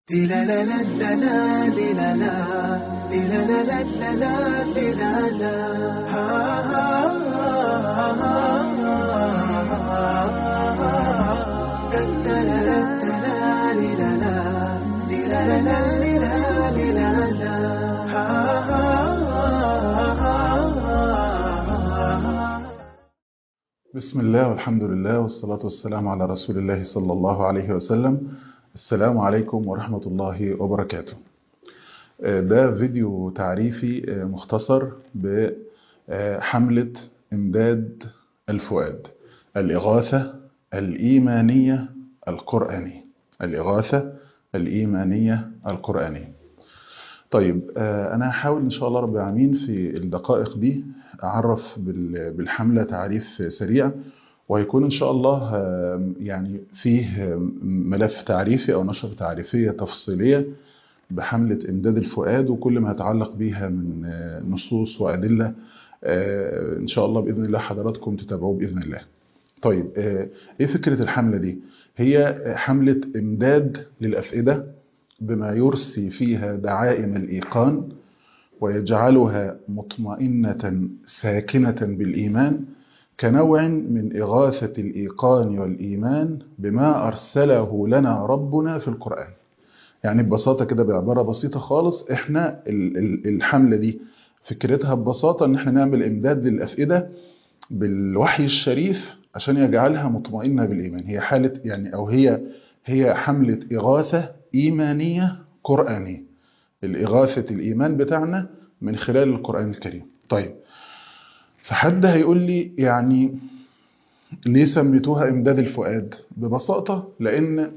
بسم الله والحمد لله والصلاة والسلام على رسول الله صلى الله عليه وسلم السلام عليكم ورحمة الله وبركاته ده فيديو تعريفي مختصر بحملة إمداد الفؤاد الإغاثة الإيمانية القرآنية الإغاثة الإيمانية القرآنية طيب أنا هحاول إن شاء الله رب العالمين في الدقائق دي أعرف بالحملة تعريف سريع وهيكون إن شاء الله يعني فيه ملف تعريفي أو نشرة تعريفية تفصيلية بحملة إمداد الفؤاد وكل ما يتعلق بيها من نصوص وأدلة إن شاء الله بإذن الله حضراتكم تتابعوه بإذن الله طيب إيه فكرة الحملة دي؟ هي حملة إمداد للأفئدة بما يرسي فيها دعائم الإيقان ويجعلها مطمئنة ساكنة بالإيمان كنوع من إغاثة الإيقان والإيمان بما أرسله لنا ربنا في القرآن يعني ببساطة كده بعبارة بسيطة خالص إحنا الحملة دي فكرتها ببساطة إن إحنا نعمل إمداد للأفئدة بالوحي الشريف عشان يجعلها مطمئنة بالإيمان هي حالة يعني أو هي هي حملة إغاثة إيمانية قرآنية الإغاثة الإيمان بتاعنا من خلال القرآن الكريم طيب فحد هيقول لي يعني ليه سميتوها إمداد الفؤاد ببساطة لأن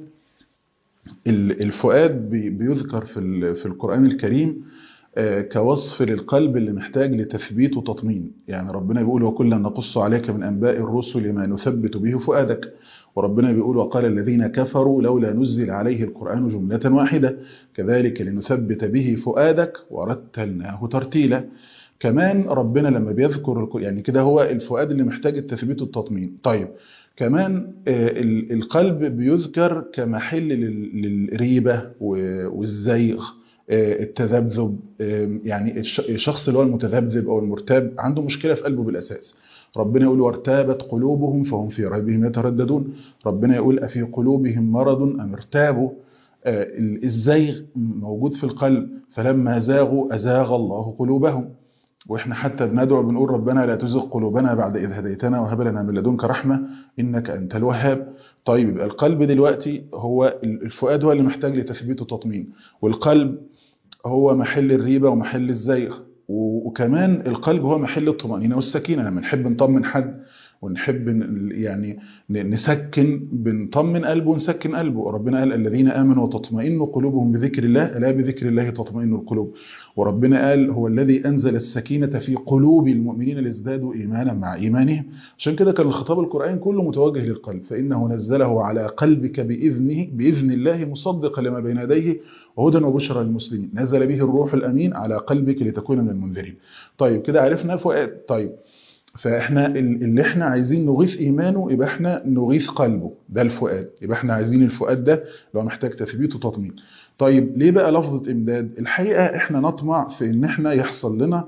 الفؤاد بيذكر في في القرآن الكريم كوصف للقلب اللي محتاج لتثبيت وتطمين يعني ربنا بيقول وكلا نقص عليك من أنباء الرسل ما نثبت به فؤادك وربنا بيقول وقال الذين كفروا لولا نزل عليه القرآن جملة واحدة كذلك لنثبت به فؤادك ورتلناه ترتيلا كمان ربنا لما بيذكر يعني كده هو الفؤاد اللي محتاج التثبيت والتطمين طيب كمان القلب بيذكر كمحل للريبة والزيغ التذبذب يعني الشخص اللي هو المتذبذب أو المرتاب عنده مشكلة في قلبه بالأساس ربنا يقول وارتابت قلوبهم فهم في ريبهم يترددون ربنا يقول أفي قلوبهم مرض أم ارتابوا الزيغ موجود في القلب فلما زاغوا أزاغ الله قلوبهم وإحنا حتى بندعو بنقول ربنا لا تزغ قلوبنا بعد إذ هديتنا وهب لنا من لدنك رحمة إنك أنت الوهاب طيب يبقى القلب دلوقتي هو الفؤاد هو اللي محتاج لتثبيت وتطمين والقلب هو محل الريبة ومحل الزيغ وكمان القلب هو محل الطمأنينة والسكينة لما نحب نطمن حد ونحب يعني نسكن بنطمن قلبه ونسكن قلبه ربنا قال الذين آمنوا وتطمئن قلوبهم بذكر الله ألا بذكر الله تطمئن القلوب وربنا قال هو الذي أنزل السكينة في قلوب المؤمنين ليزدادوا إيمانا مع إيمانهم عشان كده كان الخطاب القرآن كله متوجه للقلب فإنه نزله على قلبك بإذنه بإذن الله مصدقا لما بين يديه وهدى وبشرى للمسلمين نزل به الروح الأمين على قلبك لتكون من المنذرين طيب كده عرفنا فؤاد طيب فاحنا اللي احنا عايزين نغيث ايمانه يبقى احنا نغيث قلبه ده الفؤاد يبقى احنا عايزين الفؤاد ده لو محتاج تثبيت وتطمين طيب ليه بقى لفظة امداد الحقيقة احنا نطمع في ان احنا يحصل لنا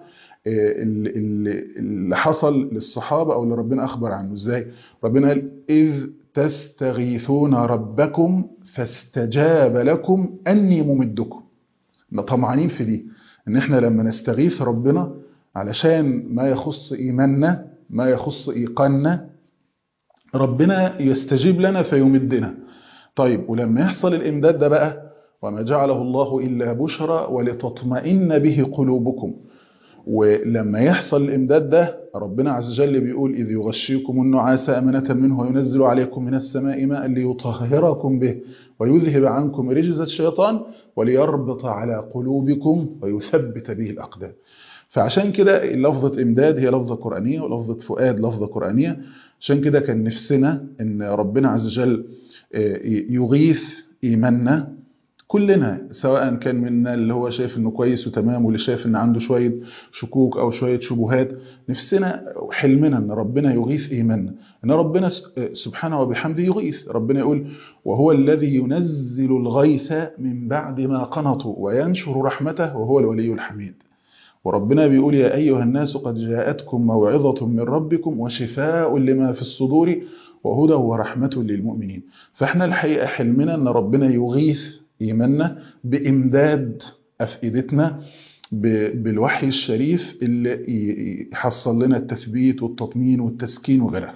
اللي حصل للصحابة او اللي ربنا اخبر عنه ازاي ربنا قال اذ تستغيثون ربكم فاستجاب لكم اني ممدكم طمعانين في دي ان احنا لما نستغيث ربنا علشان ما يخص إيماننا ما يخص إيقاننا ربنا يستجيب لنا فيمدنا طيب ولما يحصل الإمداد ده بقى وما جعله الله إلا بشرى ولتطمئن به قلوبكم ولما يحصل الإمداد ده ربنا عز وجل بيقول إذ يغشيكم النعاس أمنة منه وينزل عليكم من السماء ماء ليطهركم به ويذهب عنكم رجز الشيطان وليربط على قلوبكم ويثبت به الأقدام فعشان كده لفظة إمداد هي لفظة قرآنية ولفظة فؤاد لفظة قرآنية عشان كده كان نفسنا إن ربنا عز وجل يغيث إيماننا كلنا سواء كان منا اللي هو شايف انه كويس وتمام واللي شايف ان عنده شويه شكوك او شويه شبهات نفسنا حلمنا ان ربنا يغيث ايماننا ان ربنا سبحانه وبحمده يغيث ربنا يقول وهو الذي ينزل الغيث من بعد ما قنطوا وينشر رحمته وهو الولي الحميد وربنا بيقول يا ايها الناس قد جاءتكم موعظه من ربكم وشفاء لما في الصدور وهدى ورحمه للمؤمنين فاحنا الحقيقه حلمنا ان ربنا يغيث ايماننا بامداد افئدتنا بالوحي الشريف اللي يحصل لنا التثبيت والتطمين والتسكين وغيرها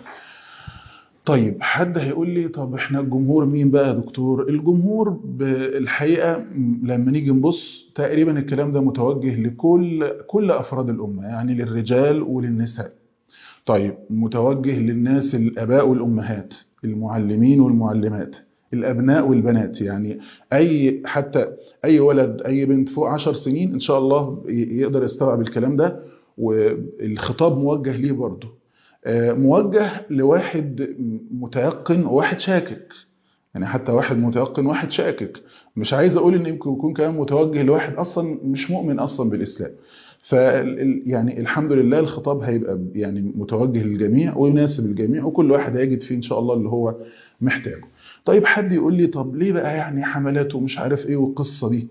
طيب حد هيقول لي طب احنا الجمهور مين بقى يا دكتور الجمهور بالحقيقه لما نيجي نبص تقريبا الكلام ده متوجه لكل كل افراد الامه يعني للرجال وللنساء طيب متوجه للناس الاباء والامهات المعلمين والمعلمات الابناء والبنات يعني اي حتى اي ولد اي بنت فوق عشر سنين ان شاء الله يقدر يستوعب الكلام ده والخطاب موجه ليه برضه موجه لواحد متيقن وواحد شاكك يعني حتى واحد متيقن وواحد شاكك مش عايز اقول ان يمكن يكون كمان متوجه لواحد اصلا مش مؤمن اصلا بالاسلام ف يعني الحمد لله الخطاب هيبقى يعني متوجه للجميع ويناسب الجميع وكل واحد هيجد فيه ان شاء الله اللي هو محتاجه طيب حد يقول لي طب ليه بقى يعني حملات ومش عارف ايه والقصه دي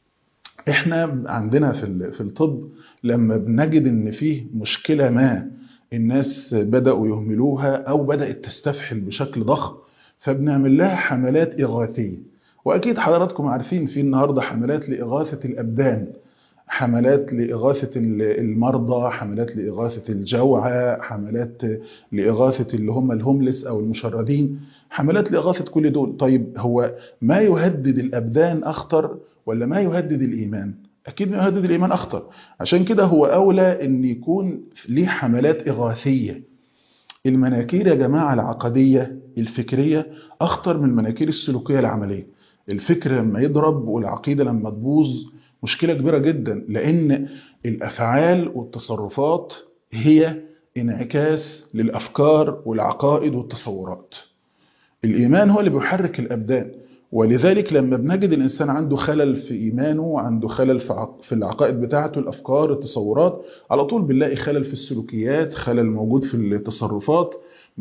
احنا عندنا في في الطب لما بنجد ان فيه مشكله ما الناس بداوا يهملوها او بدات تستفحل بشكل ضخم فبنعمل لها حملات اغاثيه واكيد حضراتكم عارفين في النهارده حملات لاغاثه الابدان حملات لإغاثة المرضى حملات لإغاثة الجوعى حملات لإغاثة اللي هم الهوملس أو المشردين حملات لإغاثة كل دول طيب هو ما يهدد الأبدان أخطر ولا ما يهدد الإيمان أكيد ما يهدد الإيمان أخطر عشان كده هو أولى أن يكون ليه حملات إغاثية المناكير يا جماعة العقدية الفكرية أخطر من المناكير السلوكية العملية الفكر لما يضرب والعقيدة لما تبوظ مشكلة كبيرة جدا لأن الأفعال والتصرفات هي انعكاس للأفكار والعقائد والتصورات الإيمان هو اللي بيحرك الأبدان ولذلك لما بنجد الإنسان عنده خلل في إيمانه عنده خلل في العقائد بتاعته الأفكار التصورات على طول بنلاقي خلل في السلوكيات خلل موجود في التصرفات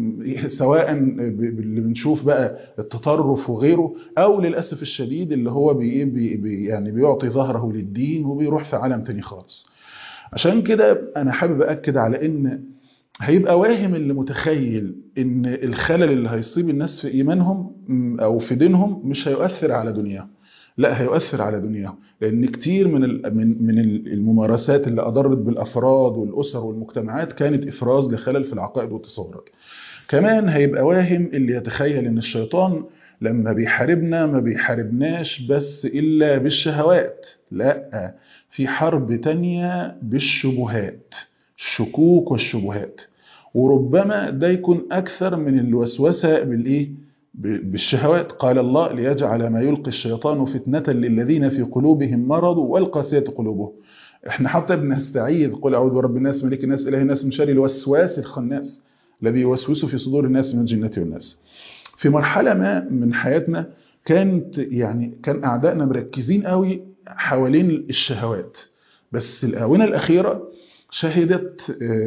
سواء اللي بنشوف بقى التطرف وغيره او للاسف الشديد اللي هو بي بي يعني بيعطي ظهره للدين وبيروح في عالم تاني خالص عشان كده انا حابب اكد على ان هيبقى واهم اللي متخيل ان الخلل اللي هيصيب الناس في ايمانهم او في دينهم مش هيؤثر على دنياهم لا هيؤثر على دنياهم لان كتير من من من الممارسات اللي اضرت بالافراد والاسر والمجتمعات كانت افراز لخلل في العقائد والتصورات كمان هيبقى واهم اللي يتخيل ان الشيطان لما بيحاربنا ما بيحاربناش بس الا بالشهوات لا في حرب تانية بالشبهات الشكوك والشبهات وربما ده يكون اكثر من الوسوسه بالايه بالشهوات قال الله ليجعل ما يلقي الشيطان فتنة للذين في قلوبهم مرض والقاسية قلوبهم احنا حتى بنستعيذ قل اعوذ برب الناس ملك الناس اله الناس من شر الوسواس الخناس الذي يوسوس في صدور الناس من الجنة والناس في مرحلة ما من حياتنا كانت يعني كان أعدائنا مركزين قوي حوالين الشهوات بس الآونة الأخيرة شهدت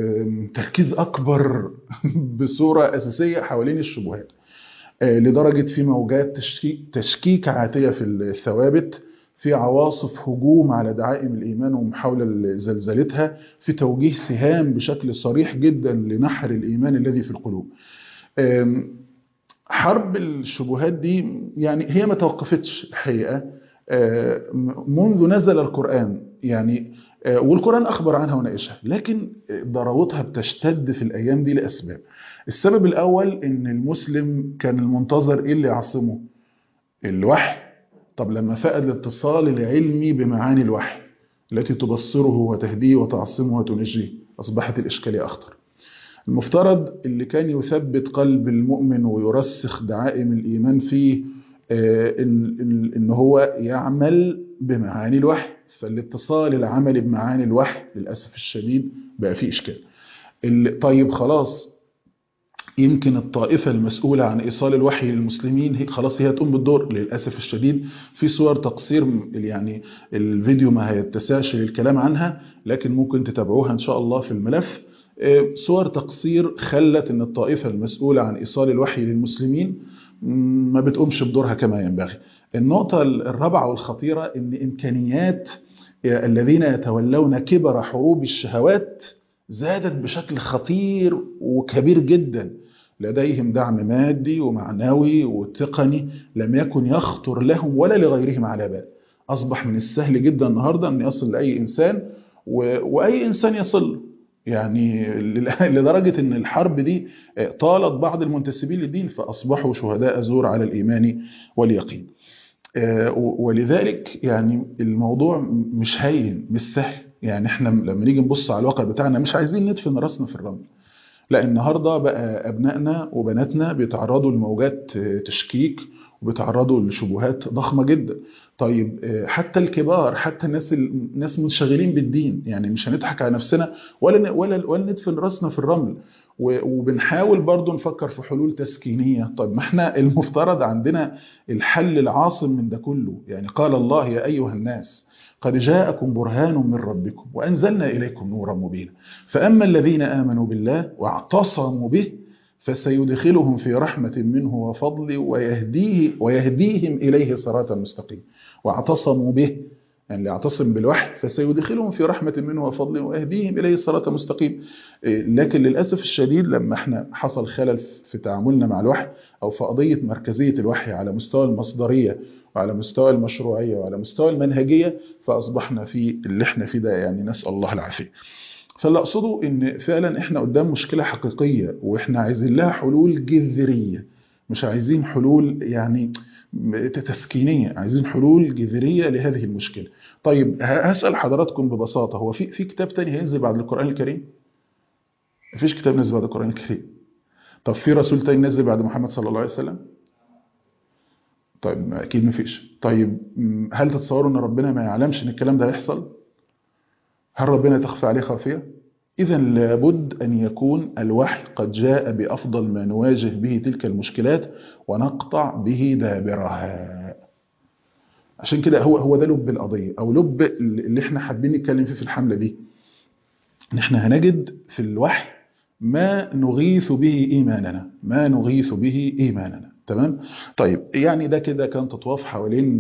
تركيز أكبر بصورة أساسية حوالين الشبهات لدرجة في موجات تشكيك عاتية في الثوابت في عواصف هجوم على دعائم الإيمان ومحاولة زلزلتها في توجيه سهام بشكل صريح جدا لنحر الإيمان الذي في القلوب حرب الشبهات دي يعني هي ما توقفتش الحقيقة منذ نزل القرآن يعني والقرآن أخبر عنها وناقشها لكن ضراوتها بتشتد في الأيام دي لأسباب السبب الأول إن المسلم كان المنتظر إيه اللي يعصمه الوحي طب لما فقد الاتصال العلمي بمعاني الوحي التي تبصره وتهديه وتعصمه وتنجيه أصبحت الإشكالية أخطر المفترض اللي كان يثبت قلب المؤمن ويرسخ دعائم الإيمان فيه إن, إن هو يعمل بمعاني الوحي فالاتصال العملي بمعاني الوحي للأسف الشديد بقى فيه إشكال طيب خلاص يمكن الطائفة المسؤولة عن إيصال الوحي للمسلمين هي خلاص هي تقوم بالدور للأسف الشديد في صور تقصير يعني الفيديو ما هيتسعش للكلام عنها لكن ممكن تتابعوها إن شاء الله في الملف صور تقصير خلت أن الطائفة المسؤولة عن إيصال الوحي للمسلمين ما بتقومش بدورها كما ينبغي النقطة الرابعة والخطيرة أن إمكانيات الذين يتولون كبر حروب الشهوات زادت بشكل خطير وكبير جدا لديهم دعم مادي ومعنوي وتقني لم يكن يخطر لهم ولا لغيرهم على بال أصبح من السهل جدا النهاردة أن يصل لأي إنسان و... وأي إنسان يصل يعني لدرجة أن الحرب دي طالت بعض المنتسبين للدين فأصبحوا شهداء زور على الإيمان واليقين ولذلك يعني الموضوع مش هين مش سهل يعني احنا لما نيجي نبص على الواقع بتاعنا مش عايزين ندفن راسنا في الرمل لا النهارده بقى ابنائنا وبناتنا بيتعرضوا لموجات تشكيك وبيتعرضوا لشبهات ضخمه جدا طيب حتى الكبار حتى الناس الناس منشغلين بالدين يعني مش هنضحك على نفسنا ولا ولا ولا ندفن راسنا في الرمل وبنحاول برضو نفكر في حلول تسكينية طيب ما احنا المفترض عندنا الحل العاصم من ده كله يعني قال الله يا أيها الناس قد جاءكم برهان من ربكم وأنزلنا إليكم نورا مبينا فأما الذين آمنوا بالله واعتصموا به فسيدخلهم في رحمة منه وفضل ويهديه ويهديهم إليه صراطا مستقيم واعتصموا به يعني اللي يعتصم بالوحي فسيدخلهم في رحمة منه وفضل ويهديهم إليه صراط مستقيم لكن للأسف الشديد لما احنا حصل خلل في تعاملنا مع الوحي أو في قضية مركزية الوحي على مستوى المصدرية وعلى مستوى المشروعية وعلى مستوى المنهجية فأصبحنا في اللي احنا فيه ده يعني نسأل الله العافية فاللي أقصده إن فعلا احنا قدام مشكلة حقيقية وإحنا عايزين لها حلول جذرية مش عايزين حلول يعني تسكينية عايزين حلول جذرية لهذه المشكلة طيب هسأل حضراتكم ببساطة هو في في كتاب تاني هينزل بعد القرآن الكريم مفيش كتاب نزل بعد القرآن الكريم طب في رسول تاني نزل بعد محمد صلى الله عليه وسلم طيب اكيد مفيش طيب هل تتصوروا ان ربنا ما يعلمش ان الكلام ده هيحصل هل ربنا تخفى عليه خافيه اذا لابد ان يكون الوحي قد جاء بافضل ما نواجه به تلك المشكلات ونقطع به دابرها عشان كده هو هو ده لب القضيه او لب اللي احنا حابين نتكلم فيه في الحمله دي ان احنا هنجد في الوحي ما نغيث به ايماننا ما نغيث به ايماننا تمام طيب يعني ده كده كان تطواف حوالين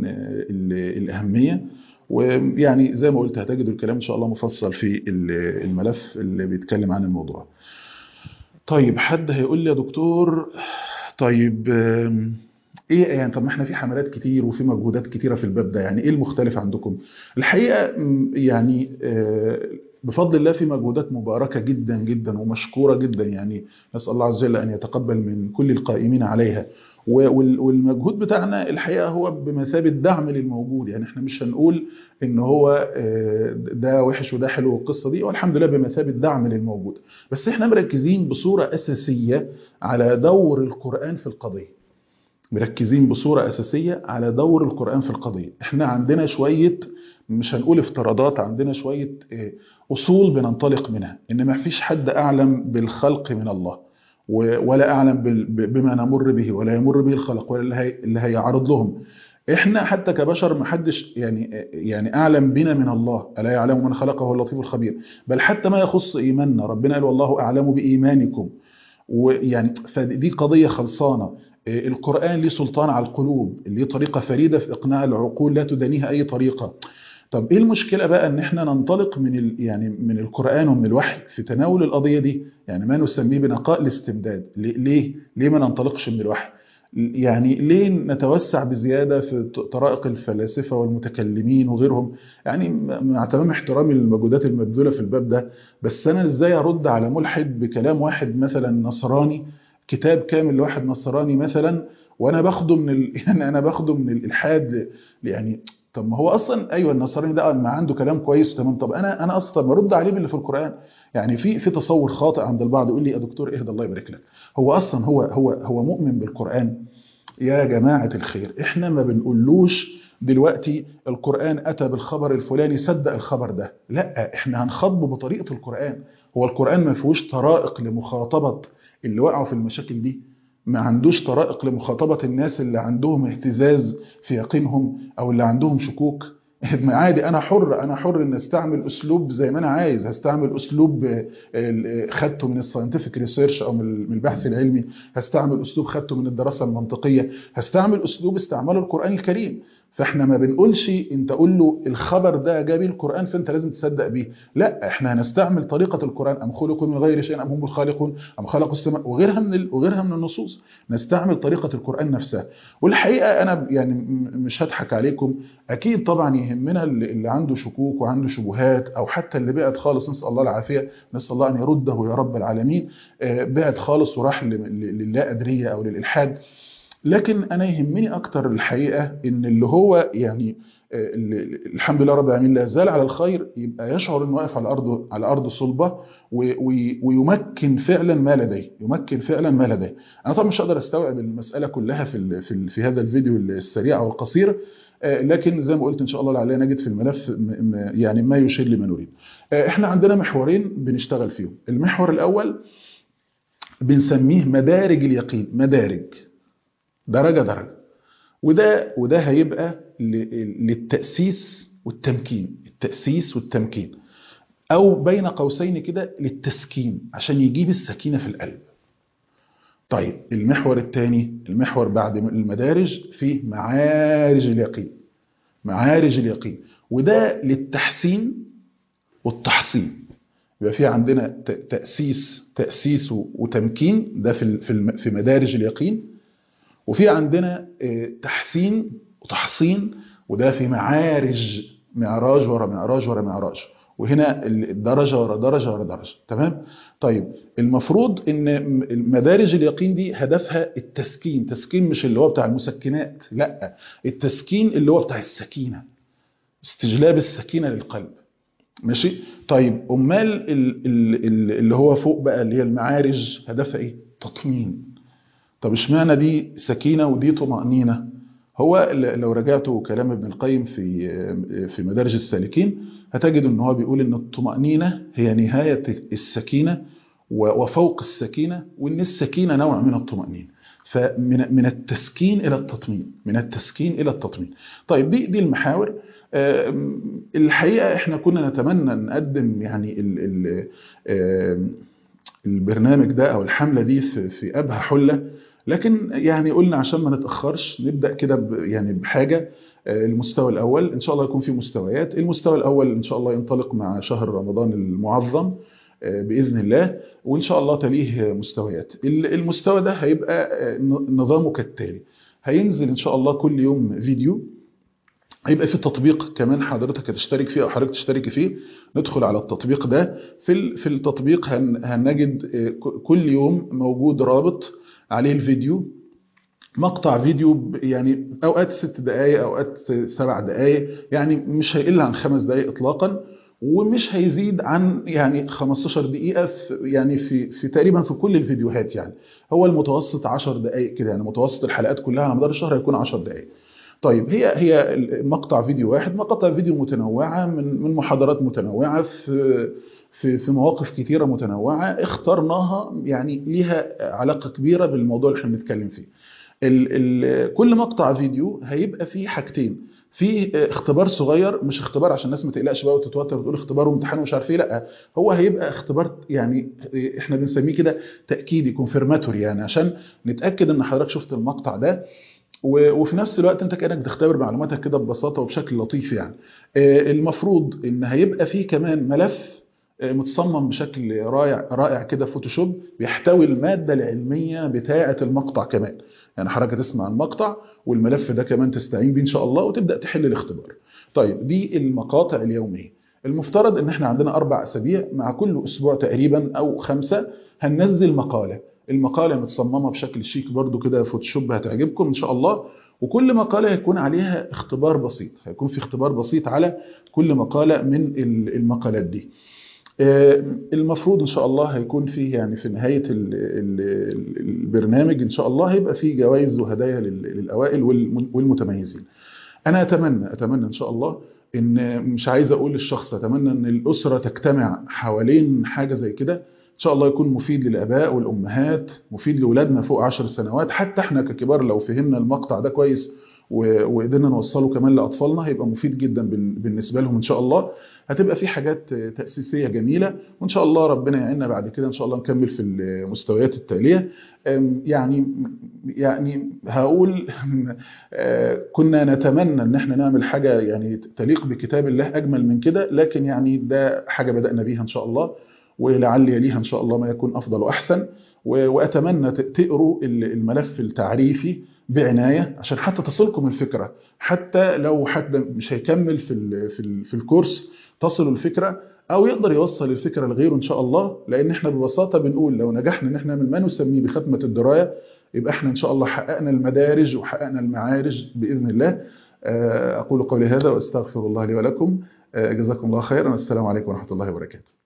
الأهمية ويعني زي ما قلت هتجدوا الكلام إن شاء الله مفصل في الملف اللي بيتكلم عن الموضوع طيب حد هيقول لي يا دكتور طيب ايه يعني طب ما احنا في حملات كتير وفي مجهودات كتيره في الباب ده يعني ايه المختلف عندكم الحقيقه يعني بفضل الله في مجهودات مباركة جدا جدا ومشكورة جدا يعني نسأل الله عز وجل أن يتقبل من كل القائمين عليها والمجهود بتاعنا الحقيقة هو بمثابة دعم للموجود يعني احنا مش هنقول ان هو ده وحش وده حلو والقصة دي والحمد لله بمثابة دعم للموجود بس احنا مركزين بصورة أساسية على دور القرآن في القضية مركزين بصورة أساسية على دور القرآن في القضية احنا عندنا شوية مش هنقول افتراضات عندنا شوية أصول بننطلق منها إن ما فيش حد أعلم بالخلق من الله ولا أعلم بما نمر به ولا يمر به الخلق ولا اللي هيعرض لهم إحنا حتى كبشر ما حدش يعني يعني أعلم بنا من الله ألا يعلم من خلقه هو اللطيف الخبير بل حتى ما يخص إيماننا ربنا قال والله أعلم بإيمانكم ويعني فدي قضية خلصانة القرآن ليه سلطان على القلوب ليه طريقة فريدة في إقناع العقول لا تدانيها أي طريقة طب ايه المشكله بقى ان احنا ننطلق من ال يعني من القران ومن الوحي في تناول القضيه دي يعني ما نسميه بنقاء الاستمداد ليه ليه ما ننطلقش من الوحي يعني ليه نتوسع بزياده في طرائق الفلاسفه والمتكلمين وغيرهم يعني مع تمام احترامي للمجهودات المبذوله في الباب ده بس انا ازاي ارد على ملحد بكلام واحد مثلا نصراني كتاب كامل لواحد نصراني مثلا وانا باخده من ال... يعني انا باخده من الالحاد يعني طب ما هو اصلا ايوه النصراني ده ما عنده كلام كويس تمام طب انا انا اصلا برد عليه باللي في القران يعني في في تصور خاطئ عند البعض يقول لي يا دكتور اهدى الله يبارك لك هو اصلا هو هو هو مؤمن بالقران يا جماعه الخير احنا ما بنقولوش دلوقتي القران اتى بالخبر الفلاني صدق الخبر ده لا احنا هنخاطبه بطريقه القران هو القران ما فيهوش طرائق لمخاطبه اللي وقعوا في المشاكل دي ما عندوش طرائق لمخاطبة الناس اللي عندهم اهتزاز في يقينهم او اللي عندهم شكوك عادي انا حر انا حر ان استعمل اسلوب زي ما انا عايز هستعمل اسلوب خدته من الساينتفك ريسيرش او من البحث العلمي هستعمل اسلوب خدته من الدراسه المنطقيه هستعمل اسلوب استعماله القران الكريم فاحنا ما بنقولش انت قول له الخبر ده جاب القران فانت لازم تصدق بيه لا احنا هنستعمل طريقه القران ام خلقوا من غير شيء ام هم الخالقون ام خلقوا السماء وغيرها من ال... وغيرها من النصوص نستعمل طريقه القران نفسها والحقيقه انا يعني مش هضحك عليكم اكيد طبعا يهمنا اللي عنده شكوك وعنده شبهات او حتى اللي بعد خالص نسال الله العافيه نسال الله ان يرده يا رب العالمين بعد خالص وراح للا ادريه او للالحاد لكن انا يهمني اكتر الحقيقه ان اللي هو يعني الحمد لله رب العالمين لا زال على الخير يبقى يشعر انه واقف على ارض على ارض صلبه ويمكن فعلا ما لديه يمكن فعلا ما لديه انا طبعا مش هقدر استوعب المساله كلها في في, في هذا الفيديو السريع او القصير لكن زي ما قلت ان شاء الله لعلنا نجد في الملف يعني ما يشير لما نريد احنا عندنا محورين بنشتغل فيهم المحور الاول بنسميه مدارج اليقين مدارج درجة درجة وده وده هيبقى للتأسيس والتمكين التأسيس والتمكين أو بين قوسين كده للتسكين عشان يجيب السكينة في القلب طيب المحور الثاني المحور بعد المدارج فيه معارج اليقين معارج اليقين وده للتحسين والتحصين يبقى في عندنا تأسيس تأسيس وتمكين ده في في مدارج اليقين وفي عندنا تحسين وتحصين وده في معارج معراج ورا معراج ورا معراج وهنا الدرجة ورا درجة ورا درجة تمام طيب المفروض ان مدارج اليقين دي هدفها التسكين تسكين مش اللي هو بتاع المسكنات لا التسكين اللي هو بتاع السكينة استجلاب السكينة للقلب ماشي طيب امال اللي هو فوق بقى اللي هي المعارج هدفها ايه تطمين طب اشمعنى دي سكينة ودي طمأنينة هو لو رجعتوا كلام ابن القيم في في مدارج السالكين هتجد ان هو بيقول ان الطمأنينة هي نهاية السكينة وفوق السكينة وان السكينة نوع من الطمأنينة فمن من التسكين الى التطمين من التسكين الى التطمين طيب دي دي المحاور الحقيقة احنا كنا نتمنى نقدم يعني ال ال البرنامج ده او الحملة دي في, في ابهى حلة لكن يعني قلنا عشان ما نتأخرش نبدأ كده يعني بحاجة المستوى الأول إن شاء الله يكون في مستويات المستوى الأول إن شاء الله ينطلق مع شهر رمضان المعظم بإذن الله وإن شاء الله تليه مستويات المستوى ده هيبقى نظامه كالتالي هينزل إن شاء الله كل يوم فيديو هيبقى في تطبيق كمان حضرتك هتشترك فيه أو حضرتك تشترك فيه ندخل على التطبيق ده في في التطبيق هنجد كل يوم موجود رابط عليه الفيديو مقطع فيديو يعني اوقات ست دقائق اوقات سبع دقائق يعني مش هيقل عن خمس دقائق اطلاقا ومش هيزيد عن يعني 15 دقيقة في يعني في في تقريبا في كل الفيديوهات يعني هو المتوسط 10 دقائق كده يعني متوسط الحلقات كلها على مدار الشهر هيكون 10 دقائق طيب هي هي مقطع فيديو واحد مقاطع فيديو متنوعة من من محاضرات متنوعة في في في مواقف كتيره متنوعه اخترناها يعني ليها علاقه كبيره بالموضوع اللي احنا بنتكلم فيه. ال ال كل مقطع فيديو هيبقى فيه حاجتين في اختبار صغير مش اختبار عشان الناس ما تقلقش بقى وتتوتر وتقول اختبار وامتحان ومش عارف ايه لا هو هيبقى اختبار يعني احنا بنسميه كده تاكيدي كونفيرماتوري يعني عشان نتاكد ان حضرتك شفت المقطع ده وفي نفس الوقت انت كانك بتختبر معلوماتك كده ببساطه وبشكل لطيف يعني المفروض ان هيبقى فيه كمان ملف متصمم بشكل رائع رائع كده فوتوشوب بيحتوي الماده العلميه بتاعه المقطع كمان يعني حضرتك تسمع المقطع والملف ده كمان تستعين بيه ان شاء الله وتبدا تحل الاختبار طيب دي المقاطع اليوميه المفترض ان احنا عندنا اربع اسابيع مع كل اسبوع تقريبا او خمسه هننزل مقاله المقاله متصممه بشكل شيك برضو كده فوتوشوب هتعجبكم ان شاء الله وكل مقاله هيكون عليها اختبار بسيط هيكون في اختبار بسيط على كل مقاله من المقالات دي المفروض ان شاء الله هيكون فيه يعني في نهايه البرنامج ان شاء الله هيبقى فيه جوائز وهدايا للاوائل والمتميزين انا اتمنى اتمنى ان شاء الله ان مش عايز اقول للشخص اتمنى ان الاسره تجتمع حوالين حاجه زي كده ان شاء الله يكون مفيد للاباء والامهات مفيد لاولادنا فوق 10 سنوات حتى احنا ككبار لو فهمنا المقطع ده كويس وقدرنا نوصله كمان لاطفالنا هيبقى مفيد جدا بالنسبه لهم ان شاء الله هتبقى في حاجات تاسيسيه جميله وان شاء الله ربنا يعيننا بعد كده ان شاء الله نكمل في المستويات التاليه يعني يعني هقول كنا نتمنى ان احنا نعمل حاجه يعني تليق بكتاب الله اجمل من كده لكن يعني ده حاجه بدانا بيها ان شاء الله ولعل يليها ان شاء الله ما يكون افضل واحسن واتمنى تقروا الملف التعريفي بعنايه عشان حتى تصلكم الفكره حتى لو حد مش هيكمل في ال في ال في الكورس تصل الفكره او يقدر يوصل الفكره لغيره ان شاء الله لان احنا ببساطه بنقول لو نجحنا ان احنا نعمل ما نسميه بختمه الدرايه يبقى احنا ان شاء الله حققنا المدارج وحققنا المعارج باذن الله اقول قولي هذا واستغفر الله لي ولكم جزاكم الله خيرا والسلام عليكم ورحمه الله وبركاته